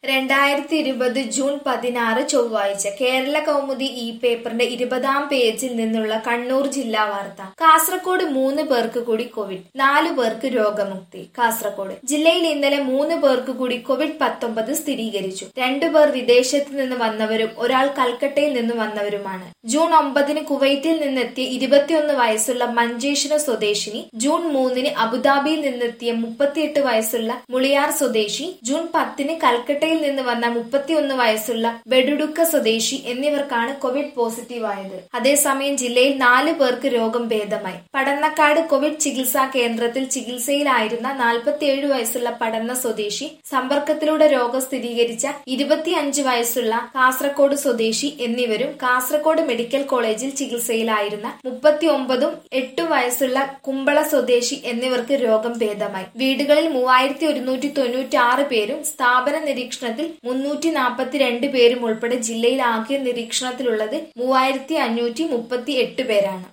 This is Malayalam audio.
രണ്ടായിരത്തി ഇരുപത് ജൂൺ പതിനാറ് ചൊവ്വാഴ്ച കേരള കൗമുദി ഈ പേപ്പറിന്റെ ഇരുപതാം പേജിൽ നിന്നുള്ള കണ്ണൂർ ജില്ലാ വാർത്ത കാസർകോട് മൂന്ന് പേർക്ക് കൂടി കോവിഡ് നാലു പേർക്ക് രോഗമുക്തി കാസർകോട് ജില്ലയിൽ ഇന്നലെ മൂന്ന് പേർക്ക് കൂടി കോവിഡ് പത്തൊമ്പത് സ്ഥിരീകരിച്ചു രണ്ടുപേർ വിദേശത്ത് നിന്ന് വന്നവരും ഒരാൾ കൽക്കട്ടയിൽ നിന്ന് വന്നവരുമാണ് ജൂൺ ഒമ്പതിന് കുവൈറ്റിൽ നിന്നെത്തിയ ഇരുപത്തിയൊന്ന് വയസ്സുള്ള മഞ്ചേശ്വര സ്വദേശിനി ജൂൺ മൂന്നിന് അബുദാബിയിൽ നിന്നെത്തിയ മുപ്പത്തിയെട്ട് വയസ്സുള്ള മുളിയാർ സ്വദേശി ജൂൺ പത്തിന് കൽക്കട്ടയിൽ നിന്ന് വന്ന മുപ്പത്തിയൊന്ന് വയസ്സുള്ള ബെഡുഡുക്ക സ്വദേശി എന്നിവർക്കാണ് കോവിഡ് പോസിറ്റീവ് ആയത് അതേസമയം ജില്ലയിൽ നാല് പേർക്ക് രോഗം ഭേദമായി പടന്നക്കാട് കോവിഡ് ചികിത്സാ കേന്ദ്രത്തിൽ ചികിത്സയിലായിരുന്ന നാൽപ്പത്തിയേഴ് വയസ്സുള്ള പടന്ന സ്വദേശി സമ്പർക്കത്തിലൂടെ രോഗം സ്ഥിരീകരിച്ച ഇരുപത്തിയഞ്ച് വയസ്സുള്ള കാസർകോട് സ്വദേശി എന്നിവരും കാസർകോട് മെഡിക്കൽ കോളേജിൽ ചികിത്സയിലായിരുന്ന മുപ്പത്തിയൊമ്പതും എട്ടു വയസ്സുള്ള കുമ്പള സ്വദേശി എന്നിവർക്ക് രോഗം ഭേദമായി വീടുകളിൽ മൂവായിരത്തി ഒരുന്നൂറ്റി തൊണ്ണൂറ്റി ആറ് പേരും സ്ഥാപന നിരീക്ഷണത്തിൽ മുന്നൂറ്റി നാൽപ്പത്തിരണ്ട് പേരും ഉൾപ്പെടെ ജില്ലയിൽ ആകെ നിരീക്ഷണത്തിലുള്ളത് മൂവായിരത്തി അഞ്ഞൂറ്റി മുപ്പത്തി എട്ട് പേരാണ്